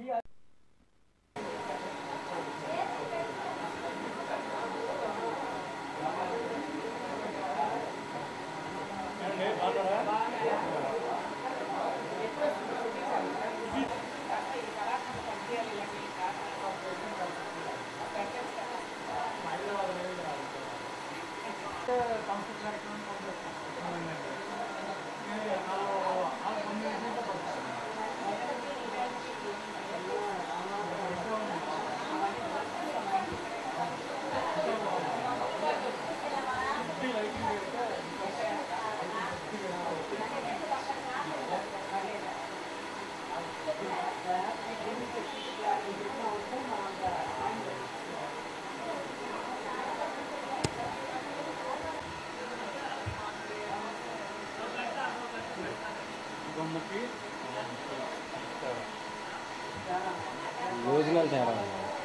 భోజనాలు తేడా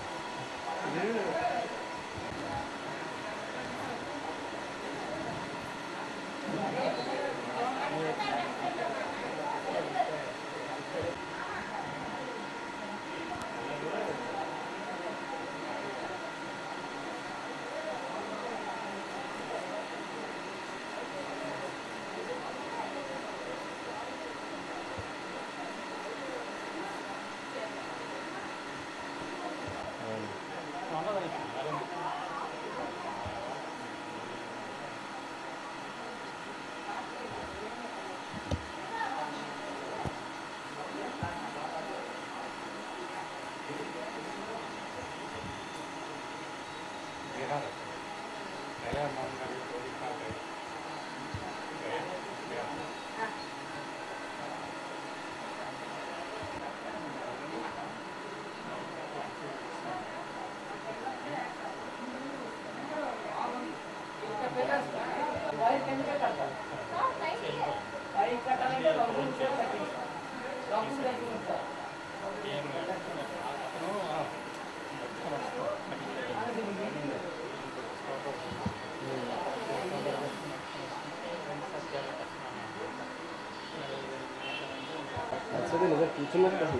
అసలు నిజం కూర్చున్నట్టు అసలు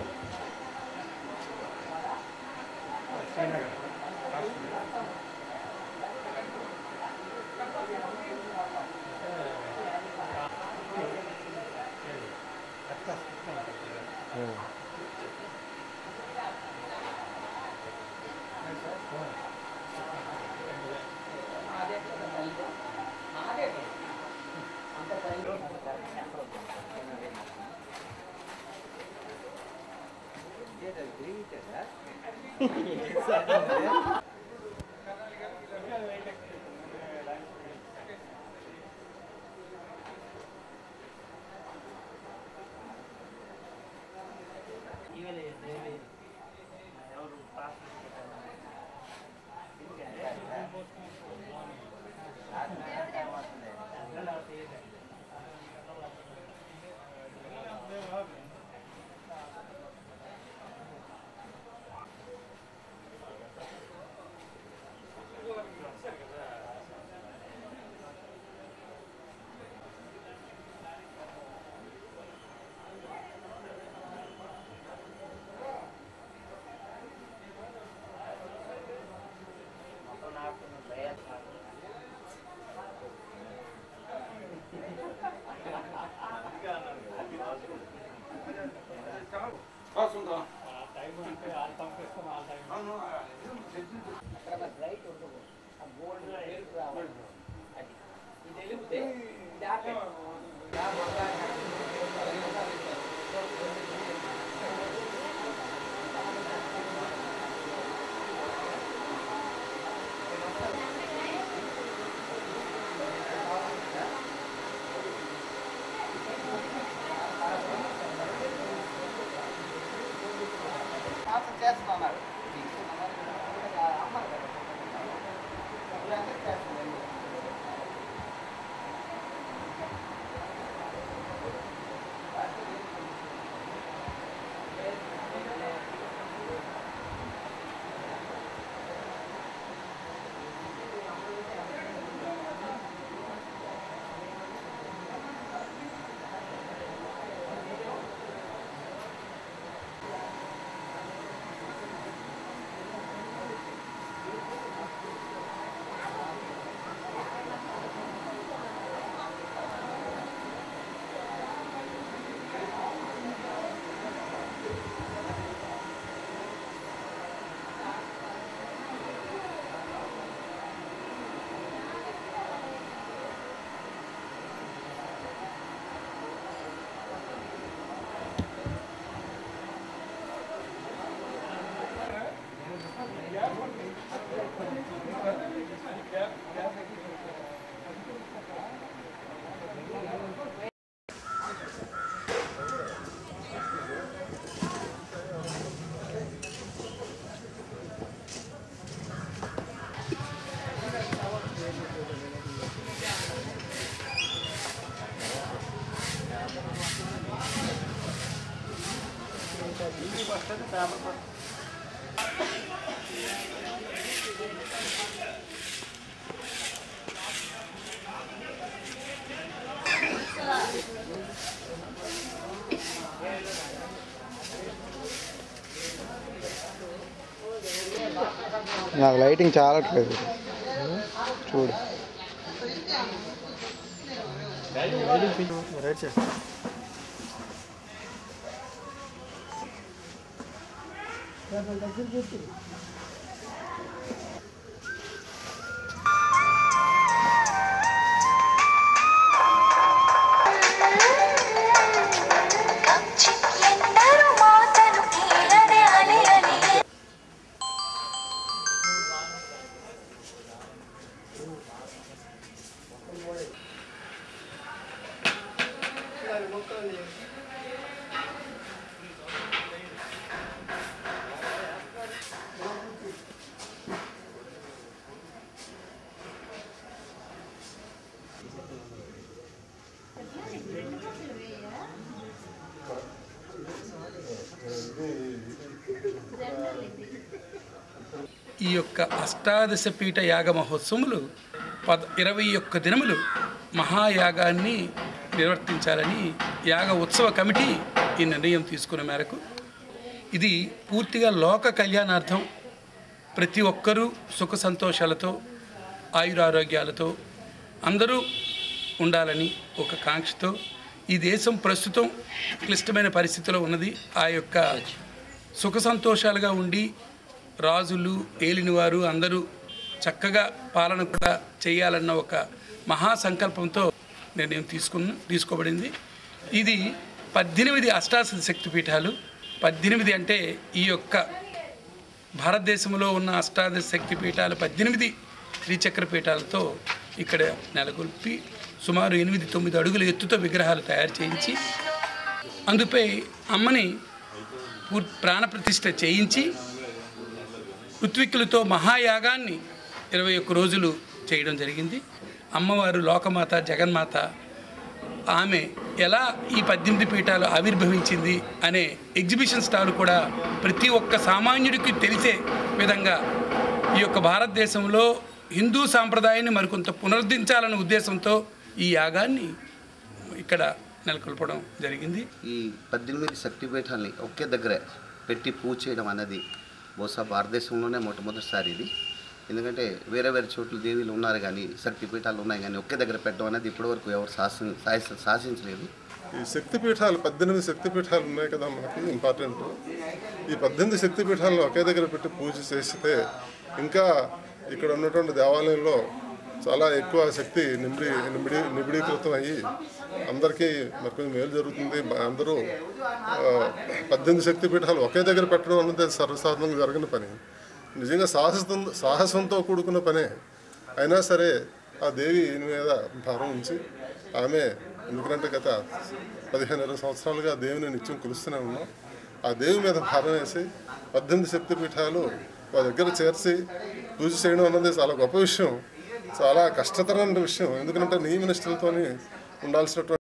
ఆ నాకు లైటింగ్ చాలట్లేదు చూడు రైట్ చేస్తా ఎందరో మాటలు తీరని అలి అలి ఈ యొక్క అష్టాదశ పీఠ యాగ మహోత్సవములు పద ఇరవై ఒక్క దినములు మహాయాగాన్ని నిర్వర్తించాలని యాగ ఉత్సవ కమిటీ ఈ నిర్ణయం తీసుకున్న మేరకు ఇది పూర్తిగా లోక కళ్యాణార్థం ప్రతి ఒక్కరూ సుఖ సంతోషాలతో ఆయురారోగ్యాలతో అందరూ ఉండాలని ఒక కాంక్షతో ఈ దేశం ప్రస్తుతం క్లిష్టమైన పరిస్థితిలో ఉన్నది ఆ యొక్క సుఖ సంతోషాలుగా ఉండి రాజులు ఏలినవారు అందరూ చక్కగా పాలన కూడా చేయాలన్న ఒక మహా సంకల్పంతో నిర్ణయం తీసుకున్న తీసుకోబడింది ఇది పద్దెనిమిది అష్టాదశ శక్తి పీఠాలు పద్దెనిమిది అంటే ఈ యొక్క భారతదేశంలో ఉన్న అష్టాదశ శక్తి పీఠాలు పద్దెనిమిది త్రిచక్ర పీఠాలతో ఇక్కడ నెలకొల్పి సుమారు ఎనిమిది తొమ్మిది అడుగుల ఎత్తుతో విగ్రహాలు తయారు చేయించి అందుపై అమ్మని పూర్ ప్రాణప్రతిష్ఠ చేయించి ఋత్విక్కులతో మహాయాగాన్ని ఇరవై ఒక్క రోజులు చేయడం జరిగింది అమ్మవారు లోకమాత జగన్మాత ఆమె ఎలా ఈ పద్దెనిమిది పీఠాలు ఆవిర్భవించింది అనే ఎగ్జిబిషన్ స్టాల్ కూడా ప్రతి ఒక్క సామాన్యుడికి తెలిసే విధంగా ఈ యొక్క భారతదేశంలో హిందూ సాంప్రదాయాన్ని మరికొంత పునరుద్ధరించాలనే ఉద్దేశంతో ఈ యాగాన్ని ఇక్కడ నెలకొల్పడం జరిగింది ఈ పద్దెనిమిది శక్తిపీఠాలని ఒకే దగ్గర పెట్టి పూజ చేయడం అనేది బహుశా భారతదేశంలోనే మొట్టమొదటిసారి ఇది ఎందుకంటే వేరే వేరే చోట్ల దేవీలు ఉన్నారు కానీ శక్తిపీఠాలు ఉన్నాయి కానీ ఒకే దగ్గర పెట్టడం అనేది ఇప్పటివరకు ఎవరు శాసన శాస- శాసించలేదు ఈ శక్తిపీఠాలు పద్దెనిమిది శక్తిపీఠాలు ఉన్నాయి కదా మనకి ఇంపార్టెంట్ ఈ పద్దెనిమిది శక్తిపీఠాలను ఒకే దగ్గర పెట్టి పూజ చేస్తే ఇంకా ఇక్కడ ఉన్నటువంటి దేవాలయంలో చాలా ఎక్కువ శక్తి నిమిడి నిమిడి నిబిడీకృతం అయ్యి అందరికీ మరి కొంచెం మేలు జరుగుతుంది మ- అందరూ ఆ, పద్దెనిమిది శక్తిపీఠాలు ఒకే దగ్గర పెట్టడం అన్నది సర్వసాధారణంగా జరగని పని నిజంగా సాహసం సాహసంతో కూడుకున్న పనే అయినా సరే ఆ దేవి మీద భారం ఉంచి ఆమె ఎందుకంటే గత పదిహేను ఇరవై సంవత్సరాలుగా ఆ దేవిని నిత్యం కొలుస్తూనే ఉన్నాం ఆ దేవి మీద భారం వేసి పద్దెనిమిది శక్తిపీఠాలు వాళ్ళ దగ్గర చేర్చి పూజ చేయడం అన్నది చాలా గొప్ప విషయం చాలా కష్టతరమైన విషయం ఎందుకంటే నియమ నిష్టలతోని ఉండాల్సినటువంటి